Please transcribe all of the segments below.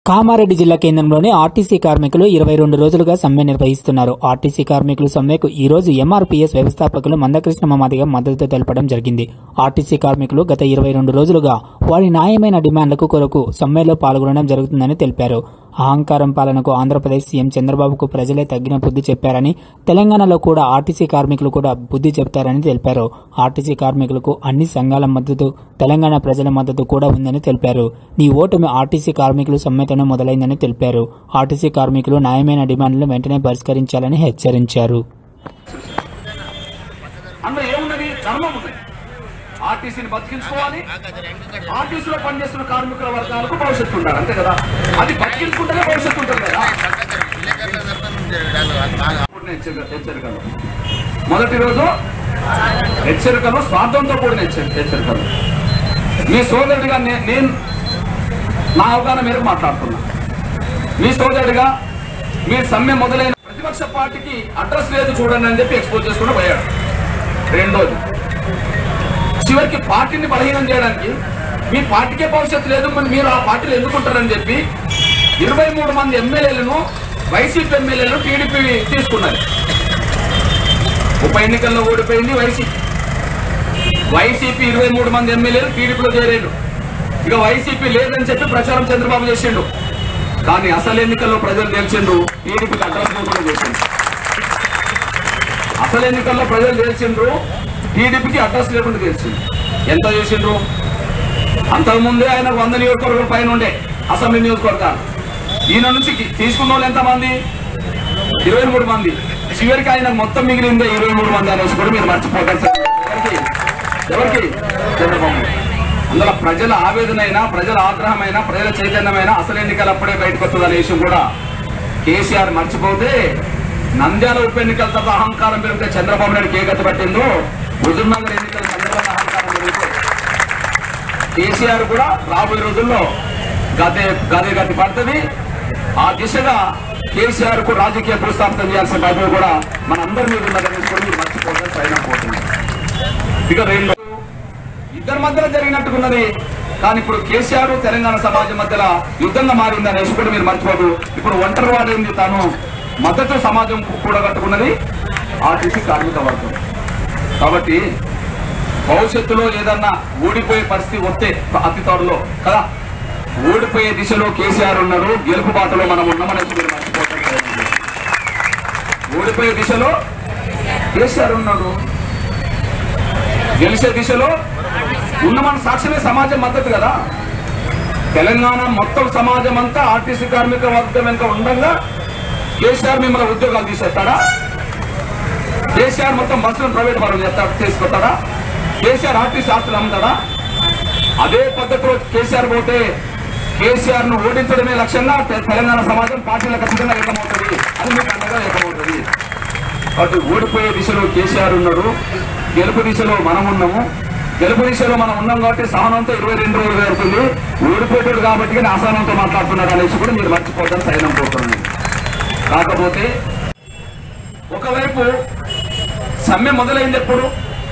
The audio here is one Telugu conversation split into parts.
కామారెడ్డి జిల్లా కేంద్రంలోని ఆర్టీసీ కార్మికులు ఇరవై రెండు రోజులుగా సమ్మె నిర్వహిస్తున్నారు ఆర్టీసీ కార్మికులు సమ్మెకు ఈ రోజు ఎంఆర్పీఎస్ వ్యవస్థాపకులు మందకృష్ణ మమాదిగా మద్దతు తెలపడం జరిగింది ఆర్టీసీ కార్మికులు గత ఇరవై రెండు రోజులుగా వారి న్యాయమైన డిమాండ్లకు కొరకు సమ్మెలో పాల్గొనడం జరుగుతుందని తెలిపారు అహంకారం పాలనకు ఆంధ్రప్రదేశ్ సీఎం చంద్రబాబుకు ప్రజలే తగిన బుద్ధి చెప్పారని తెలంగాణలో కూడా ఆర్టీసీ కార్మికులు కూడా బుద్ధి చెప్తారని తెలిపారు ఆర్టీసీ కార్మికులకు అన్ని సంఘాల మద్దతు తెలంగాణ ప్రజల మద్దతు కూడా ఉందని తెలిపారు నీ ఓటమి ఆర్టీసీ కార్మికులు సమ్మెతోనే మొదలైందని తెలిపారు ఆర్టీసీ కార్మికులు న్యాయమైన డిమాండ్లను వెంటనే పరిష్కరించాలని హెచ్చరించారు అందులో ఏమున్నది ధర్మం ఉన్నది ఆర్టీసీని బతికించుకోవాలి ఆర్టీసీలో పనిచేస్తున్న కార్మికుల వర్గాలకు భవిష్యత్తు ఉండాలి అంతే కదా అది బతికించుకుంటేనే భవిష్యత్తు ఉంటుంది కదా కూడిన హెచ్చరిక- హెచ్చరికలు మొదటి రోజు హెచ్చరికలు స్వార్థంతో కూడిన హెచ్చరి- హెచ్చరికలు మీ సోదరుడిగా నే- నేను నా అవగాహన మేరకు మాట్లాడుతున్నా మీ సోదరుడిగా మీ సమ్మె మొదలైన ప్రతిపక్ష పార్టీకి అడ్రస్ లేదు చూడండి అని చెప్పి ఎక్స్పోజ్ చేసుకుంటూ పోయాడు రెండోది చివరికి పార్టీని బలహీనం చేయడానికి మీ పార్టీకే భవిష్యత్తు లేదు మరి మీరు ఆ పార్టీలు ఎందుకుంటారని చెప్పి ఇరవై మూడు మంది ఎమ్మెల్యేలను వైసీపీ ఎమ్మెల్యేలను టీడీపీ తీసుకున్నది ఉప ఎన్నికల్లో ఓడిపోయింది వైసీపీ వైసీపీ ఇరవై మూడు మంది ఎమ్మెల్యేలు టీడీపీలో చేరారు ఇక వైసీపీ లేదని చెప్పి ప్రచారం చంద్రబాబు చేసిండు కానీ అసలు ఎన్నికల్లో ప్రజలు గెలిచిండ్రు టీడీపీకి అడ్రస్ లేకుండా చేసిండు అసలు ఎన్నికల్లో ప్రజలు గెలిచిండ్రు టీడీపీకి అడ్రస్ లేకుండా గెలిచిండు ఎంత చేసిండ్రు అంతకుముందే ఆయన వంద నియోజకవర్గాల పైన ఉండే అసెంబ్లీ నియోజకవర్గాలు ఈయన నుంచి తీసుకున్న వాళ్ళు ఎంతమంది ఇరవై మూడు మంది చివరికి ఆయన మొత్తం మిగిలిందే ఇరవై మూడు మంది అనేసి కూడా మీరు మర్చిపోతారు సార్ ఎవరికి ఎవరికి చంద్రబాబు అందులో ప్రజల ఆవేదనైనా ప్రజల ఆగ్రహమైనా ప్రజల చైతన్యమైనా అసలు ఎన్నికలు అప్పుడే బయటకు వస్తుంది అనే విషయం కూడా కేసీఆర్ మర్చిపోతే నంద్యాల ఉప ఎన్నికల తర్వాత అహంకారం పెరిగితే చంద్రబాబు నాయుడు ఏ గతి పట్టిందో హుజూర్నగర్ ఎన్నికల సందర్భంగా అహంకారం పెరిగితే కేసీఆర్ కూడా రాబోయే రోజుల్లో గదే గదే గతి పడుతుంది ఆ దిశగా కేసీఆర్ కు రాజకీయ భూస్థాపితం చేయాల్సిన బాధ్యత కూడా మన అందరి మీద ఉన్నదని కూడా మీరు మర్చిపోవడం సైన్ పోతుంది ఇక రెండు ఇద్దరి మధ్యలో జరిగినట్టుకున్నది కానీ ఇప్పుడు కేసీఆర్ తెలంగాణ సమాజం మధ్యలో యుద్ధంగా మారింది అనేసి కూడా మీరు మర్చిపోదు ఇప్పుడు ఒంటరి వాడైంది తాను మద్దతు సమాజం కూడగట్టుకున్నది ఆర్టీసీ కార్మిక వర్గం కాబట్టి భవిష్యత్తులో ఏదన్నా ఓడిపోయే పరిస్థితి వస్తే అతి త్వరలో కదా ఓడిపోయే దిశలో కేసీఆర్ ఉన్నాడు గెలుపు బాటలో మనం ఉన్నామనేసి మీరు మర్చిపోతారు ఓడిపోయే దిశలో కేసీఆర్ ఉన్నాడు గెలిచే దిశలో ఉన్న మన సాక్షిమే సమాజం మద్దతు కదా తెలంగాణ మొత్తం సమాజం అంతా ఆర్టీసీ కార్మిక వర్గం వెనుక ఉండగా కేసీఆర్ మిమ్మల్ని ఉద్యోగాలు తీసేస్తాడా కేసీఆర్ మొత్తం బస్సులను ప్రైవేట్ పరం చేస్తాడు తీసుకొస్తాడా కేసీఆర్ ఆర్టీసీ ఆస్తులు అమ్ముతాడా అదే పద్ధతిలో కేసీఆర్ పోతే కేసీఆర్ ను ఓడించడమే లక్ష్యంగా తె- తెలంగాణ సమాజం పార్టీల ఖచ్చితంగా ఏకమవుతుంది అది మీకు అండగా ఏకమవుతుంది కాబట్టి ఓడిపోయే దిశలో కేసీఆర్ ఉన్నాడు గెలుపు దిశలో మనం ఉన్నాము గెలుపు దిశలో మనం ఉన్నాం కాబట్టి సహనంతో ఇరవై రెండు రోజులు జరుగుతుంది ఓడిపోయాడు కాబట్టి కానీ అసహనంతో మాట్లాడుతున్నారు అనేసి కూడా మీరు మర్చిపోతాను సైనం పోతున్నాను కాకపోతే ఒకవైపు సమ్మె మొదలైంది ఎప్పుడు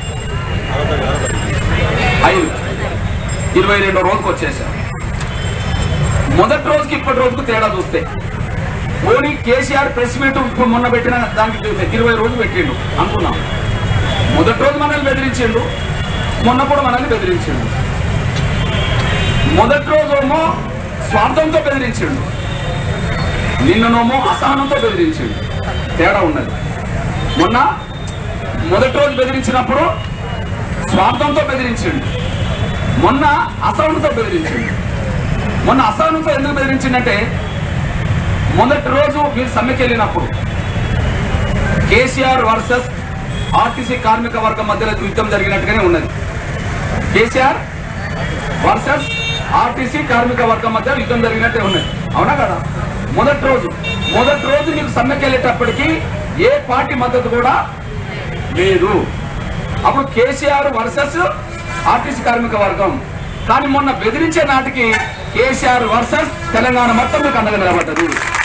ఐదు ఇరవై రెండో రోజుకి వచ్చేసాం మొదటి రోజుకి ఇప్పటి రోజుకు తేడా చూస్తే ఓన్లీ కేసీఆర్ ప్రెస్ మీట్ ఇప్పుడు మొన్న పెట్టిన దానికి చూస్తే ఇరవై రోజులు పెట్టిండు అనుకున్నాం మొదటి రోజు మనల్ని బెదిరించిండు మొన్న కూడా మనల్ని బెదిరించిండు మొదటి రోజు ఏమో స్వార్థంతో బెదిరించిండు నిన్ననోమో అసహనంతో బెదిరించిండు తేడా ఉన్నది మొన్న మొదటి రోజు బెదిరించినప్పుడు స్వార్థంతో బెదిరించిండు మొన్న అసహనంతో బెదిరించిండు మొన్న అసహనంతో ఎందుకు బెదిరించిండంటే మొదటి రోజు మీరు సమ్మెకి వెళ్ళినప్పుడు కేసీఆర్ వర్సెస్ ఆర్టీసీ కార్మిక వర్గం మధ్యలో యుద్ధం జరిగినట్టుగానే ఉన్నది కేసీఆర్ వర్సెస్ ఆర్టీసీ కార్మిక వర్గం మధ్య యుద్ధం జరిగినట్టే ఉన్నది అవునా కదా మొదటి రోజు మొదటి రోజు మీకు సమ్మెకి వెళ్ళేటప్పటికి ఏ పార్టీ మద్దతు కూడా లేదు అప్పుడు కేసీఆర్ వర్సెస్ ఆర్టీసీ కార్మిక వర్గం కానీ మొన్న బెదిరించే నాటికి కేసీఆర్ వర్సెస్ తెలంగాణ మొత్తం మీకు అండగా నిలబడ్డది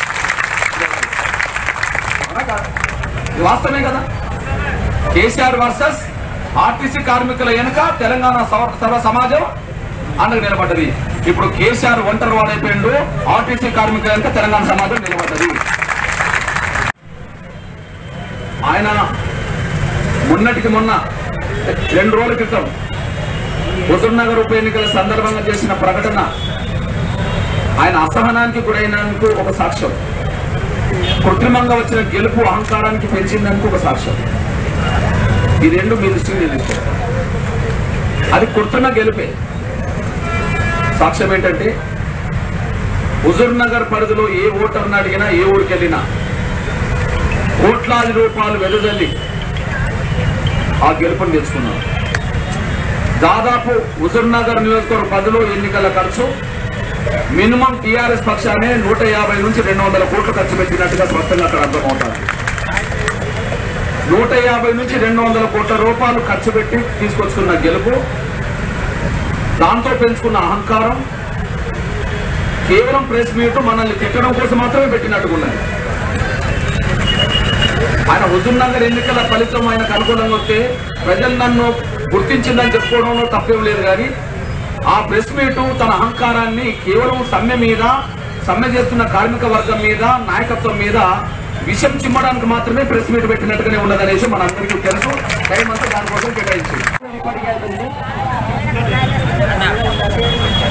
అవునా కాదా? ఇది వాస్తవమే కదా కేసీఆర్ వర్సెస్ ఆర్టీసీ కార్మికుల వెనుక తెలంగాణ సర్వ సర్వ సమాజం అండగా నిలబడ్డది ఇప్పుడు కేసీఆర్ ఒంటరి వాడైపోయిండు ఆర్టీసీ కార్మికులంతా తెలంగాణ సమాజం నిలబడ్డది ఆయన మొన్నటికి మొన్న రెండు రోజుల క్రితం హుజూర్ నగర్ ఉప ఎన్నికల సందర్భంగా చేసిన ప్రకటన ఆయన అసహనానికి గురైనందుకు ఒక సాక్ష్యం కృత్రిమంగా వచ్చిన గెలుపు అహంకారానికి పెంచిందానికి ఒక సాక్ష్యం ఈ రెండు మీ దృష్టికి నేను తీసుకొస్తాను. అది కృత్రిమ గెలుపే సాక్ష్యం ఏంటంటే హుజూర్ నగర్ పరిధిలో ఏ ఓటర్ని అడిగినా ఏ ఊరికి వెళ్ళినా కోట్లాది రూపాయలు వెలుదల్లి ఆ గెలుపుని తెచ్చుకున్నారు దాదాపు హుజూర్ నగర్ నియోజకవర్గ పదిలో ఎన్నికల ఖర్చు మినిమం టీఆర్ఎస్ పక్షానే నూట యాభై నుంచి రెండు వందల కోట్లు ఖర్చు పెట్టినట్టుగా స్పష్టంగా అక్కడ అర్థమవుతారు నూట యాభై నుంచి రెండు వందల కోట్ల రూపాయలు ఖర్చు పెట్టి తీసుకొచ్చుకున్న గెలుపు దాంతో పెంచుకున్న అహంకారం కేవలం ప్రెస్ మీట్ మనల్ని తిట్టడం కోసం మాత్రమే పెట్టినట్టుకున్నది ఆయన హుజూర్ నగర్ ఎన్నికల ఫలితం ఆయనకు అనుకూలంగా వస్తే ప్రజలు నన్ను గుర్తించిందని చెప్పుకోవడంలో తప్పేం లేదు కానీ ఆ ప్రెస్ మీట్ తన అహంకారాన్ని కేవలం సమ్మె మీద సమ్మె చేస్తున్న కార్మిక వర్గం మీద నాయకత్వం మీద విషం చిమ్మడానికి మాత్రమే ప్రెస్ మీట్ పెట్టినట్టుగానే ఉన్నదనేసి మనందరికీ తెలుసు టైం అంతా దానికోసం కేటాయించింది